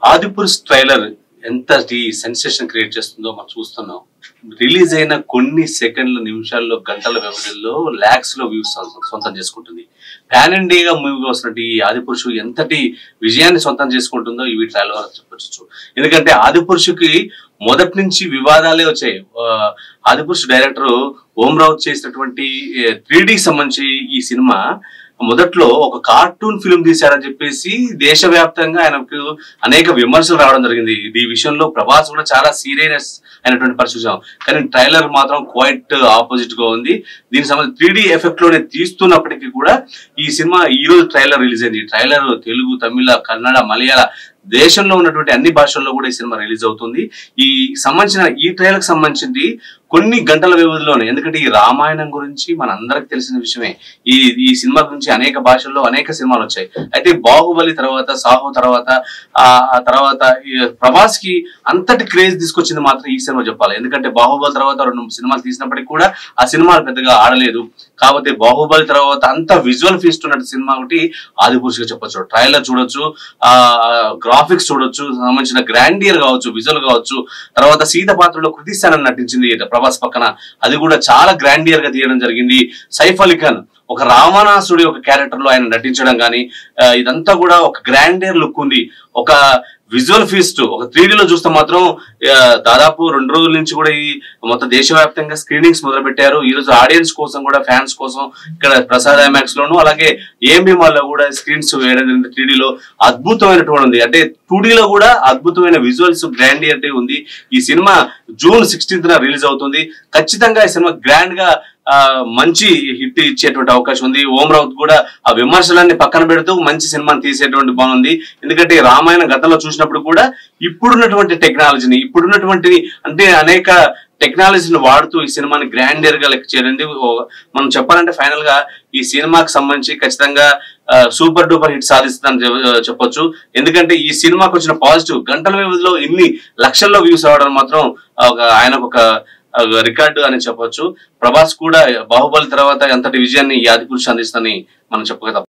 Adipurush trailer ఎంతటి sensation create చేస్తుందో మనం చూస్తున్నాం రిలీజ్ అయిన కొన్ని సెకండ్ల నిమిషాల్లో గంటల వ్యవధిలో లాక్స్ లో వ్యూస్ సొంతం చేసుకుంటుంది ప్యాన్ ఇండియాగా మూవీగా వస్తున్నట్టు ఈ ఆదిపురుషు ఎంతటి విజయాన్ని సొంతం చేసుకుంటుందో ఈ ట్రైలర్ వల్ల చెప్పొచ్చు ఎందుకంటే ఆదిపురుషుకి మొదటి నుంచి వివాదాలే వచ్చాయి ఆ, ఆదిపురుషు డైరెక్టర్ ఓం రావుత్ చేసినటువంటి త్రీ సంబంధించి ఈ సినిమా మొదట్లో ఒక కార్టూన్ ఫిల్మ్ తీశారని చెప్పేసి దేశవ్యాప్తంగా ఆయనకు అనేక విమర్శలు రావడం జరిగింది ఈ విషయంలో ప్రభాస్ కూడా చాలా సీరియస్ అయినటువంటి పరిస్థితి చూసాం. కానీ ట్రైలర్ మాత్రం క్వైట్ ఆపోజిట్ గా ఉంది దీనికి సంబంధించి త్రీ డి ఎఫెక్ట్ లోనే తీస్తున్నప్పటికీ కూడా ఈ సినిమా ఈ రోజు ట్రైలర్ రిలీజ్ అయింది ట్రైలర్ తెలుగు తమిళ కన్నడ మలయాళ దేశంలో ఉన్నటువంటి అన్ని భాషల్లో కూడా ఈ సినిమా రిలీజ్ అవుతుంది ఈ సంబంధించిన ఈ ట్రైలర్ కి సంబంధించింది కొన్ని గంటల వ్యవధిలోనే ఎందుకంటే ఈ రామాయణం గురించి మనందరికి తెలిసిన విషయమే ఈ ఈ సినిమా గురించి అనేక భాషల్లో అనేక సినిమాలు వచ్చాయి అయితే బాహుబలి తర్వాత సాహో తర్వాత ఆ ఆ తర్వాత ఈ ప్రభాస్ కి అంతటి క్రేజ్ తీసుకొచ్చింది మాత్రం ఈ సినిమా చెప్పాలి ఎందుకంటే బాహుబలి తర్వాత రెండు సినిమాలు తీసినప్పటికీ కూడా ఆ సినిమాలు పెద్దగా ఆడలేదు కాబట్టి బాహుబలి తర్వాత అంత విజువల్ ఫీస్ట్ ఉన్న సినిమా ఒకటి ఆదిపురుషుగా చెప్పొచ్చు ట్రైలర్ చూడొచ్చు ఆ గ్రాఫిక్స్ చూడొచ్చు సంబంధించిన గ్రాండియర్ కావచ్చు విజువల్ కావచ్చు తర్వాత సీత పాత్రలో కృతి సనన్ నటించింది ప్రభాస్ పక్కన అది కూడా చాలా గ్రాండియర్ గా తీయడం జరిగింది సైఫ్ అలీ ఖాన్ ఒక రావణాసుడి ఒక క్యారెక్టర్ లో ఆయన నటించడం కానీ ఇదంతా కూడా ఒక గ్రాండియర్ లుక్ ఉంది ఒక విజువల్ ఫీస్ట్ ఒక త్రీ లో చూస్తే మాత్రం ఆ, దాదాపు రెండు రోజుల నుంచి కూడా ఈ మొత్తం దేశవ్యాప్తంగా స్క్రీనింగ్స్ మొదలు పెట్టారు ఈ రోజు ఆడియన్స్ కోసం కూడా ఫ్యాన్స్ కోసం ఇక్కడ ప్రసాద్ ఐమాక్స్ లోను అలాగే ఏఎంబి మాల్ లో కూడా స్క్రీన్స్ వేయడం జరిగింది త్రీ లో అద్భుతమైనటువంటి ఉంది అంటే టూ లో కూడా అద్భుతమైన విజువల్స్ గ్రాండియర్టీ ఉంది ఈ సినిమా జూన్ సిక్స్టీన్త్ రిలీజ్ అవుతుంది ఖచ్చితంగా ఈ సినిమా గ్రాండ్ గా ఆ, మంచి హిట్ ఇచ్చేటువంటి అవకాశం ఉంది ఓం రావుత్ కూడా ఆ విమర్శలన్నీ పక్కన పెడుతూ మంచి సినిమాని తీసేటువంటి బాగుంది ఎందుకంటే ఈ రామాయణ గతంలో చూసినప్పుడు కూడా ఇప్పుడున్నటువంటి టెక్నాలజీని ఇప్పుడున్నటువంటి అంటే అనేక టెక్నాలజీని వాడుతూ ఈ సినిమాని గ్రాండియర్ గా లెక్క చేయండి మనం చెప్పాలంటే ఫైనల్ గా ఈ సినిమాకి సంబంధించి ఖచ్చితంగా సూపర్ డూపర్ హిట్ సాధిస్తుందని చెప్- చెప్పొచ్చు ఎందుకంటే ఈ సినిమాకి వచ్చిన పాజిటివ్ గంటల వ్యవధిలో ఇన్ని లక్షల్లో వ్యూస్ రావడం మాత్రం ఒక ఆయనకు ఒక రికార్డు అని చెప్పొచ్చు ప్రభాస్ కూడా బాహుబలి తర్వాత ఎంతటి విజయాన్ని ఈ ఆదిపురుషు అందిస్తుందని మనం చెప్పగలం